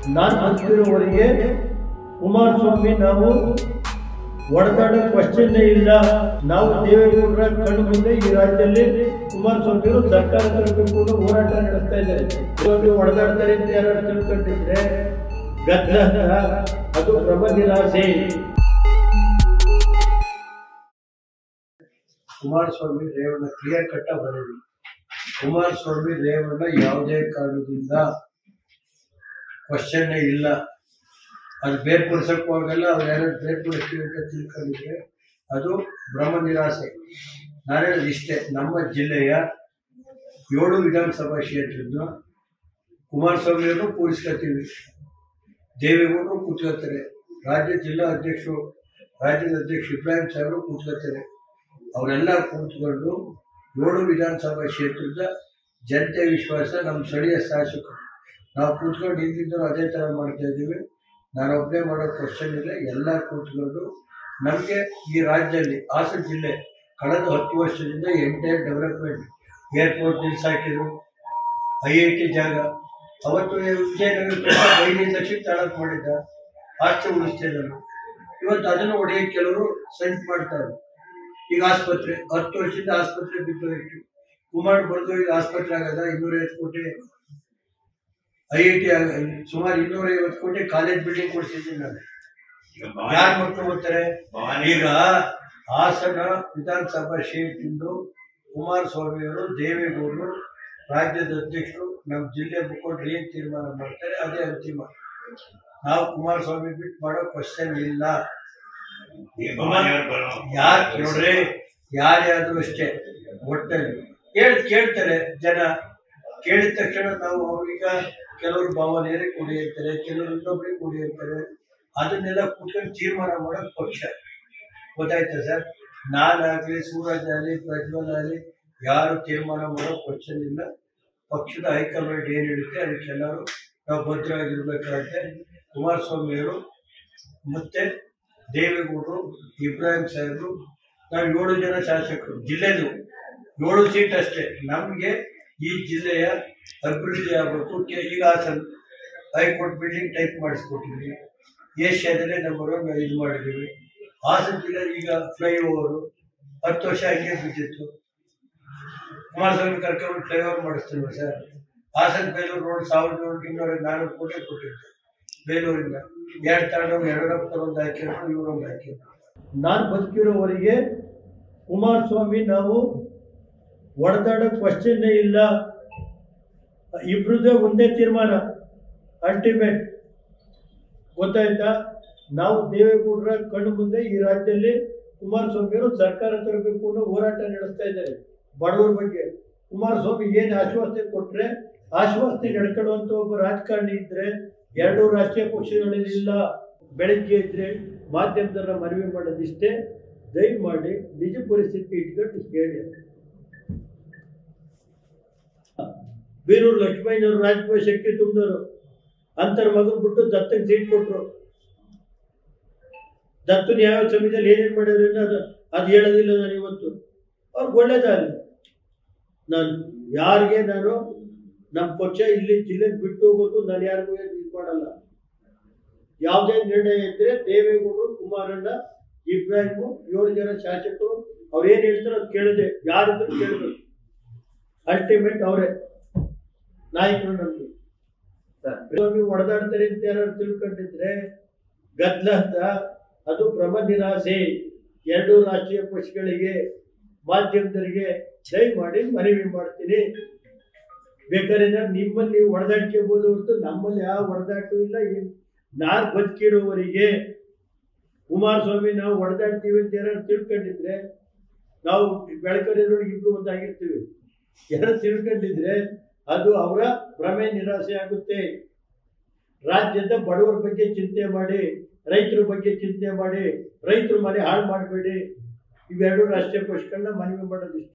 ನಾನು ಅಂತಿರುವವರೆಗೆ ಕುಮಾರಸ್ವಾಮಿ ನಾವು ಒಡೆದಾಡೋ ಕ್ವಶನ್ನೇ ಇಲ್ಲ ನಾವು ದೇವೇಗೌಡರ ಕಣ್ಣು ಮುಂದೆ ಈ ರಾಜ್ಯದಲ್ಲಿ ಕುಮಾರಸ್ವಾಮಿ ಅವರು ಸರ್ಕಾರ ತರಬೇಕು ಅನ್ನೋ ಹೋರಾಟ ನಡೆಸ್ತಾ ಇದ್ದಾರೆ ಇವಾಗ ಹೊಡೆದಾಡ್ತಾರೆ ಅಂತ ಯಾರು ತಿಳ್ಕೊಂಡಿದ್ರೆ ಗದ್ದಲ ಅದು ಭ್ರಮ ನಿರಾಸೆ ಕುಮಾರಸ್ವಾಮಿ ರೇವಣ್ಣ ಕ್ಲಿಯರ್ ಕಟ್ಟ ಬರೀರಿ ಕುಮಾರಸ್ವಾಮಿ ರೇವಣ್ಣ ಯಾವುದೇ ಕಾರಣದಿಂದ ಕ್ವಶನ್ನೇ ಇಲ್ಲ ಅದು ಬೇರ್ಪಡಿಸಕ್ಕೂ ಆಗಲ್ಲ ಅವ್ರು ಯಾರು ಬೇರ್ಪಡಿಸ್ತೀವಿ ಅಂತ ತಿಳ್ಕೊಂಡಿದ್ರೆ ಅದು ಭ್ರಮ ನಿರಾಸೆ ನಾನು ಹೇಳೋದು ಇಷ್ಟೇ ನಮ್ಮ ಜಿಲ್ಲೆಯ ಏಳು ವಿಧಾನಸಭಾ ಕ್ಷೇತ್ರದಿಂದ ಕುಮಾರಸ್ವಾಮಿಯನ್ನು ಕೂರಿಸ್ಕೊತೀವಿ ದೇವೇಗೌಡರು ಕೂತ್ಕೋತಾರೆ ರಾಜ್ಯ ಜಿಲ್ಲಾ ಅಧ್ಯಕ್ಷರು ರಾಜ್ಯದ ಅಧ್ಯಕ್ಷ ಇಬ್ರಾಹಿಂ ಸಾಹೇಬರು ಕೂತ್ಕೋತಾರೆ ಅವರೆಲ್ಲ ಕೂತ್ಕೊಂಡು ಏಳು ವಿಧಾನಸಭಾ ಕ್ಷೇತ್ರದ ಜನತೆ ವಿಶ್ವಾಸ ನಮ್ಮ ಸ್ಥಳೀಯ ಶಾಸಕರು ನಾವು ಕೂತ್ಕೊಂಡು ಹಿಂದಿದ್ದರು ಅದೇ ಥರ ಮಾಡ್ತಾ ಇದ್ದೀವಿ ನಾನು ಒಬ್ಬನೇ ಮಾಡೋ ಕ್ವಶನ್ ಇಲ್ಲ ಎಲ್ಲ ಕೂತ್ಕೊಂಡು ನಮಗೆ ಈ ರಾಜ್ಯದಲ್ಲಿ ಹಾಸನ ಜಿಲ್ಲೆ ಕಳೆದ ಹತ್ತು ವರ್ಷದಿಂದ ಎಂಟೈರ್ ಡೆವಲಪ್ಮೆಂಟ್ ಏರ್ಪೋರ್ಟ್ ನಿಲ್ಸಾಕಿದ್ರು ಐ ಐ ಟಿ ಜಾಗ ಅವತ್ತು ವಿಜಯನಗರ ಪ್ರತಾಪ್ ಐದೈದು ಲಕ್ಷ ತಾಳಕ್ ಮಾಡಿದ್ದ ಆಸ್ತಿ ಉಳಿಸ್ತಿದ್ದನು ಇವತ್ತು ಅದನ್ನು ಹೊಡೆಯಕ್ಕೆ ಕೆಲವರು ಸೆಂಟ್ ಮಾಡ್ತಾರೆ ಈಗ ಆಸ್ಪತ್ರೆ ಹತ್ತು ವರ್ಷದಿಂದ ಆಸ್ಪತ್ರೆ ಬಿದ್ದೋಯ್ತು ಕುಮಾರ್ ಬರ್ದು ಈಗ ಆಸ್ಪತ್ರೆ ಆಗದ ಇನ್ನೂರೈವತ್ತು ಕೋಟಿ ಐ ಐ ಟಿ ಆಗ ಸುಮಾರು ಇನ್ನೂರೈವತ್ತು ಕೋಟಿ ಕಾಲೇಜ್ ಬಿಲ್ಡಿಂಗ್ ಕೊಡ್ಸಿದ್ದೀನಿ ನಾನು ಯಾರು ಮಕ್ಕಳು ಬರ್ತಾರೆ ಈಗ ಹಾಸನ ವಿಧಾನಸಭಾ ಕ್ಷೇತ್ರದಿಂದ ಕುಮಾರಸ್ವಾಮಿಯವರು ದೇವೇಗೌಡರು ರಾಜ್ಯದ ಅಧ್ಯಕ್ಷರು ನಮ್ಮ ಜಿಲ್ಲೆ ಮುಖಂಡರು ಏನು ತೀರ್ಮಾನ ಮಾಡ್ತಾರೆ ಅದೇ ಅಂತಿಮ ನಾವು ಕುಮಾರಸ್ವಾಮಿ ಬಿಟ್ಟು ಮಾಡೋ ಕ್ವಶನ್ ಇಲ್ಲ ಯಾರು ನೋಡ್ರಿ ಯಾರ್ಯಾದ್ರು ಅಷ್ಟೇ ಒಟ್ಟಲ್ಲಿ ಹೇಳ್ ಕೇಳ್ತಾರೆ ಜನ ಕೇಳಿದ ತಕ್ಷಣ ನಾವು ಅವ್ರೀಗ ಕೆಲವರು ಭಾವನೆಯರೇ ಕೊಡಿ ಅಂತಾರೆ ಕೆಲವರು ಇನ್ನೊಬ್ರಿಗೆ ಕೊಡಿ ಅಂತಾರೆ ಅದನ್ನೆಲ್ಲ ಕೂತ್ಕೊಂಡು ತೀರ್ಮಾನ ಮಾಡೋದು ಪಕ್ಷ ಗೊತ್ತಾಯ್ತಾ ಸರ್ ನಾನಾಗಲಿ ಸೂರಜ್ ಆಗಲಿ ಪ್ರಜ್ವಲ್ ಆಗಲಿ ಯಾರು ತೀರ್ಮಾನ ಮಾಡೋ ಕ್ವಶನ್ ಇಲ್ಲ ಪಕ್ಷದ ಹೈಕಮಾಂಡ್ ಏನು ಹೇಳುತ್ತೆ ಅದಕ್ಕೆಲ್ಲರೂ ನಾವು ಭದ್ರವಾಗಿರ್ಬೇಕಾಗುತ್ತೆ ಕುಮಾರಸ್ವಾಮಿಯವರು ಮತ್ತೆ ದೇವೇಗೌಡರು ಇಬ್ರಾಹಿಂ ಸಾಹೇಬರು ನಾವು ಏಳು ಜನ ಶಾಸಕರು ಜಿಲ್ಲೆದು ಏಳು ಸೀಟ್ ಅಷ್ಟೇ ನಮಗೆ ಈ ಜಿಲ್ಲೆಯ ಅಭಿವೃದ್ಧಿ ಆಗಬೇಕು ಕೆ- ಈಗ ಹಾಸನ ಹೈಕೋರ್ಟ್ ಬಿಲ್ಡಿಂಗ್ ಟೈಪ್ ಮಾಡಿಸ್ಕೊಟ್ಟಿದ್ವಿ ಏಷ್ಯಾದಲ್ಲೇ ನಂಬರ್ ಒನ್ ಇದು ಮಾಡಿದ್ದೀವಿ ಹಾಸನ ಜಿಲ್ಲೆ ಈಗ ಫ್ಲೈಓವರು ಹತ್ತು ವರ್ಷ ಹಂಗೆ ಬಿದ್ದಿತ್ತು ಕುಮಾರಸ್ವಾಮಿ ಕರ್ಕೊಂಡು ಫ್ಲೈಓವರ್ ಮಾಡಿಸ್ತೀವಿ ಸರ್ ಹಾಸನ ಬೇಲೂರು ರೋಡ್ ಸಾವಿರದ ಏಳು ಇನ್ನೂರ ನಾಲ್ಕು ಕೋಟಿ ಕೊಟ್ಟಿದ್ದು ಬೇಲೂರಿಂದ ಎರಡು ತಗೊಂಡು ಯಡಿಯೂರಪ್ಪ ಒಂದು ಹಾಕಿದ್ರು ಇವರೊಂದು ಹಾಕಿದ್ರು ನಾನು ಬದುಕಿರೋವರೆಗೆ ಕುಮಾರಸ್ವಾಮಿ ನಾವು ಹೊಡೆದಾಡೋ ಕ್ವಶನ್ನೇ ಇಲ್ಲ ಇಬ್ರದ್ದೇ ಒಂದೇ ತೀರ್ಮಾನ ಅಲ್ಟಿಮೇಟ್ ಗೊತ್ತಾಯ್ತಾ ನಾವು ದೇವೇಗೌಡರ ಕಣ್ಣು ಮುಂದೆ ಈ ರಾಜ್ಯದಲ್ಲಿ ಕುಮಾರಸ್ವಾಮಿಯವರು ಸರ್ಕಾರ ತರಬೇಕು ಅನ್ನೋ ಹೋರಾಟ ನಡೆಸ್ತಾ ಇದ್ದಾರೆ ಬಡವರ ಬಗ್ಗೆ ಕುಮಾರಸ್ವಾಮಿ ಏನು ಆಶ್ವಾಸನೆ ಕೊಟ್ಟರೆ ಆಶ್ವಾಸನೆ ನಡ್ಕೊಳ್ಳುವಂಥ ಒಬ್ಬ ರಾಜಕಾರಣಿ ಇದ್ದರೆ ಎರಡೂ ರಾಷ್ಟ್ರೀಯ ಪಕ್ಷಗಳಲ್ಲಿಲ್ಲ ಬೆಳಗ್ಗೆ ಇದ್ದರೆ ಮಾಧ್ಯಮದನ್ನ ಮನವಿ ಮಾಡೋದಿಷ್ಟೇ ದಯಮಾಡಿ ನಿಜ ಪರಿಸ್ಥಿತಿ ಇಟ್ಕೊಂಡು ಹೇಳಿ ಬೀರೂರು ಲಕ್ಷ್ಮಯ್ಯನವರು ರಾಜಕೀಯ ಶಕ್ತಿ ತುಂಬಿದವರು ಅಂತರ ಮಗನ್ ಬಿಟ್ಟು ದತ್ತಕ್ಕೆ ಸೀಟ್ ಕೊಟ್ಟರು ದತ್ತನ ಯಾವ ಸಮಯದಲ್ಲಿ ಏನೇನು ಮಾಡಿದ್ರು ಅದು ಅದು ಹೇಳೋದಿಲ್ಲ ನಾನು ಇವತ್ತು ಅವ್ರಿಗೆ ಒಳ್ಳೇದಾಗಲಿ ನಾನು ಯಾರಿಗೆ ನಾನು ನಮ್ಮ ಪಕ್ಷ ಇಲ್ಲಿ ಜಿಲ್ಲೆ ಬಿಟ್ಟು ಹೋಗೋದು ನಾನು ಯಾರಿಗೂ ಏನು ಇದು ಮಾಡಲ್ಲ ಯಾವುದೇ ನಿರ್ಣಯ ಇದ್ದರೆ ದೇವೇಗೌಡರು ಕುಮಾರಣ್ಣ ಇಬ್ರಾಹಿಮು ಏಳು ಜನ ಶಾಸಕರು ಅವ್ರು ಏನು ಹೇಳ್ತಾರೋ ಅದು ಕೇಳಿದೆ ಯಾರಿದ್ರು ಕೇಳಬೇಕು ಅಲ್ಟಿಮೇಟ್ ಅವರೇ ನಾಯಕರು ನಮಗೆ ನೀವು ಹೊಡೆದಾಡ್ತಾರೆ ಅಂತ ಯಾರು ತಿಳ್ಕೊಂಡಿದ್ರೆ ಗದ್ದಲ ಅಂತ ಅದು ಭ್ರಮ ನಿರಾಸೆ ಎರಡೂ ರಾಷ್ಟ್ರೀಯ ಪಕ್ಷಗಳಿಗೆ ಮಾಧ್ಯಮದವರಿಗೆ ದಯಮಾಡಿ ಮನವಿ ಮಾಡ್ತೀನಿ ಬೇಕಾದ್ರೆ ನಾನು ನಿಮ್ಮಲ್ಲಿ ನೀವು ಹೊಡೆದಾಡ್ಕೋಬೋದು ಹೊರತು ನಮ್ಮಲ್ಲಿ ಯಾವ ಹೊಡೆದಾಟೂ ಇಲ್ಲ ಏನ್- ನಾನು ಬದುಕಿರೋವರಿಗೆ ಕುಮಾರಸ್ವಾಮಿ ನಾವು ಹೊಡೆದಾಡ್ತೀವಿ ಅಂತ ಯಾರು ತಿಳ್ಕೊಂಡಿದ್ರೆ ನಾವು ಬೆಳಕರಿಯೊಳಗೆ ಇಬ್ರು ಒಂದಾಗಿರ್ತೀವಿ ಯಾರು ತಿಳ್ಕೊಂಡಿದ್ರೆ ಅದು ಅವರ ಭ್ರಮೆ ನಿರಾಸೆ ಆಗುತ್ತೆ ರಾಜ್ಯದ ಬಡವರ ಬಗ್ಗೆ ಚಿಂತೆ ಮಾಡಿ ರೈತರ ಬಗ್ಗೆ ಚಿಂತೆ ಮಾಡಿ ರೈತರ ಮನೆ ಹಾಳು ಮಾಡಬೇಡಿ ಇವೆರಡು ರಾಷ್ಟ್ರೀಯ ಪಕ್ಷಗಳನ್ನ ಮನವಿ ಮಾಡೋದಿಷ್ಟು